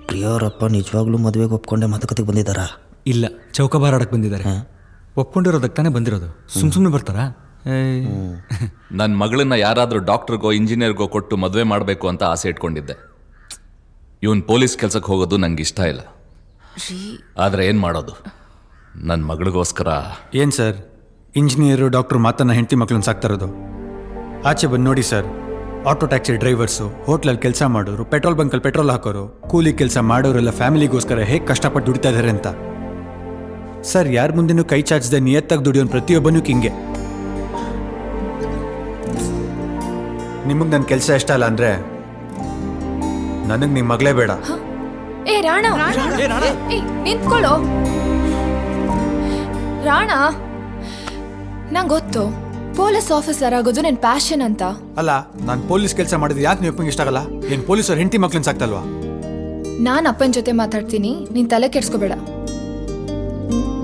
ಪ್ರಿಯವರಪ್ಪ ನಿಜವಾಗ್ಲೂ ಮದುವೆಗೆ ಒಪ್ಕೊಂಡೆ ಮಾತುಕತೆಗೆ ಬಂದಿದ್ದಾರಾ ಇಲ್ಲ ಚೌಕಬಾರ್ ಆಡಕ್ಕೆ ಬಂದಿದ್ದಾರೆ ಒಪ್ಕೊಂಡಿರೋದಕ್ಕೆ ತಾನೇ ಬಂದಿರೋದು ಸುಮ್ ಸುಮ್ಮನೆ ಬರ್ತಾರಾ ಏಯ್. ನನ್ನ ಮಗಳನ್ನ ಯಾರಾದರೂ ಡಾಕ್ಟ್ರಿಗೋ ಇಂಜಿನಿಯರ್ಗೋ ಕೊಟ್ಟು ಮದುವೆ ಮಾಡಬೇಕು ಅಂತ ಆಸೆ ಇಟ್ಕೊಂಡಿದ್ದೆ ಇವನ್ ಪೊಲೀಸ್ ಕೆಲ್ಸಕ್ಕೆ ಹೋಗೋದು ನಂಗೆ ಇಷ್ಟ ಇಲ್ಲ ಆದರೆ ಏನು ಮಾಡೋದು ನನ್ನ ಮಗಳಿಗೋಸ್ಕರ ಏನು ಸರ್ ಇಂಜಿನಿಯರು ಡಾಕ್ಟ್ರು ಮಾತನ್ನ ಹೆಂಡತಿ ಮಕ್ಕಳನ್ನ ಸಾಕ್ತಾ ಇರೋದು ಆಚೆ ಬಂದು ನೋಡಿ ಸರ್ ಆಟೋ ಟ್ಯಾಕ್ಸಿ ಡ್ರೈವರ್ಸು ಹೋಟ್ಲಲ್ಲಿ ಕೆಲಸ ಮಾಡೋರು ಪೆಟ್ರೋಲ್ ಬಂಕಲ್ಲಿ ಪೆಟ್ರೋಲ್ ಹಾಕೋರು ಕೂಲಿ ಕೆಲಸ ಮಾಡೋರೆಲ್ಲ ಫ್ಯಾಮಿಲಿಗೋಸ್ಕರ ಹೇಗೆ ಕಷ್ಟಪಟ್ಟು ದುಡಿತಾ ಇದ್ದಾರೆ ಅಂತ ಸರ್ ಯಾರ ಮುಂದೆನೂ ಕೈ ಚಾಚದೆ ನಿಯತ್ತಾಗಿ ದುಡಿಯೋನು ಪ್ರತಿಯೊಬ್ಬನೂ ಹಿಂಗೆ ನಿಮಗೆ ನನ್ನ ಕೆಲಸ ಇಷ್ಟ ಅಲ್ಲ ಅಂದರೆ ನನಗೆ ನಿಮ್ಮ ಮಗಳೇ ಬೇಡ ಏ ರಾಣ ಏ ನಿಂತ್ಕೊಳ್ಳೋ ರಾಣ ನಂಗೆ ಗೊತ್ತು ಪೊಲೀಸ್ ಆಫೀಸರ್ ಆಗೋದು ನಿನ್ ಪ್ಯಾಷನ್ ಅಂತ ಅಲ್ಲ ನಾನು ಪೊಲೀಸ್ ಕೆಲಸ ಮಾಡಿದ್ರೆ ಯಾಕೆ ನೀವು ಇಷ್ಟ ಆಗಲ್ಲ ಏನು ಪೊಲೀಸರು ಹೆಂಡತಿ ಮಕ್ಳನ್ನ ಸಾಕ್ತಲ್ವಾ ನಾನ್ ಅಪ್ಪನ ಜೊತೆ ಮಾತಾಡ್ತೀನಿ ನೀನ್ ತಲೆ ಕೆಡ್ಸ್ಕೋಬೇಡ